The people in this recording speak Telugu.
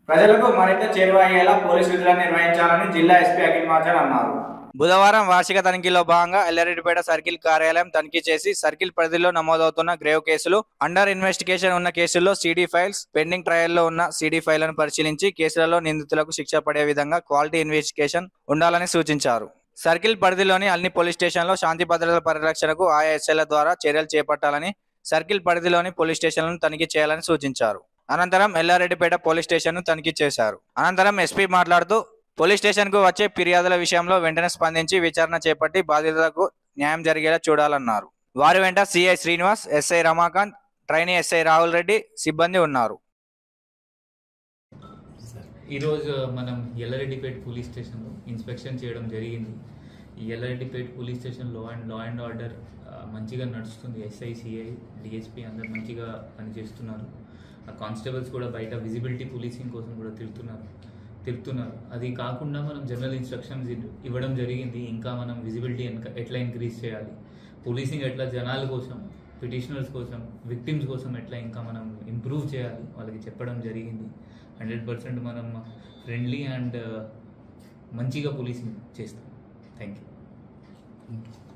ప్రజలకు మరింత చేరువ అయ్యేలా పోలీసు విధులను నిర్వహించాలని జిల్లా ఎస్పీ అఖిల్ మాచర్ అన్నారు బుధవారం వార్షిక తనిఖీలో భాగంగా ఎల్లారెడ్డిపేట సర్కిల్ కార్యాలయం తనిఖీ చేసి సర్కిల్ పరిధిలో నమోదవుతున్న గ్రేవ్ కేసులు అండర్ ఇన్వెస్టిగేషన్ ఉన్న కేసుల్లో సీడీ ఫైల్స్ పెండింగ్ ట్రయల్లో ఉన్న సీడీ ఫైళ్లను పరిశీలించి కేసులలో నిందితులకు శిక్ష పడే విధంగా క్వాలిటీ ఇన్వెస్టిగేషన్ ఉండాలని సూచించారు సర్కిల్ పరిధిలోని అన్ని పోలీస్ స్టేషన్లో శాంతి భద్రతల పరిరక్షణకు ఆయా ఎస్ఐల ద్వారా చర్యలు చేపట్టాలని సర్కిల్ పరిధిలోని పోలీస్ స్టేషన్లను తనిఖీ చేయాలని సూచించారు అనంతరం ఎల్లారెడ్డిపేట పోలీస్ స్టేషన్ను తనిఖీ చేశారు అనంతరం ఎస్పీ మాట్లాడుతూ పోలీస్ స్టేషన్ కు వచ్చే ఫిర్యాదుల విషయంలో వెంటనే స్పందించి విచారణ చేపట్టి బాధితులకు న్యాయం జరిగేలా చూడాలన్నారు వారి వెంట CI Srinivas SI Ramakanth trainee SI Rahul Reddy సిబ్బంది ఉన్నారు ఈరోజు మనం ఎల్లారెడ్డిపేట్ పోలీస్ స్టేషన్లో ఇన్స్పెక్షన్ చేయడం జరిగింది ఈ Yellareddypet police station law and law and order మంచిగా నడుస్తుంది ఎస్ఐ సిఐ డిఎస్పీ అందరు మంచిగా పనిచేస్తున్నారు ఆ కానిస్టేబుల్స్ కూడా బయట విజిబిలిటీ పోలీసింగ్ కోసం కూడా తిరుగుతున్నారు తిరుగుతున్నారు అది కాకుండా మనం జనరల్ ఇన్స్ట్రక్షన్స్ ఇవ్వడం జరిగింది ఇంకా మనం విజిబిలిటీ ఎట్లా ఇంక్రీజ్ చేయాలి పోలీసింగ్ ఎట్లా జనాల కోసం పిటిషనర్స్ కోసం విక్టిమ్స్ కోసం ఎట్లా ఇంకా మనం ఇంప్రూవ్ చేయాలి వాళ్ళకి చెప్పడం జరిగింది హండ్రెడ్ పర్సెంట్ మనం ఫ్రెండ్లీ అండ్ మంచిగా పోలీసింగ్ చేస్తాం థ్యాంక్ యూ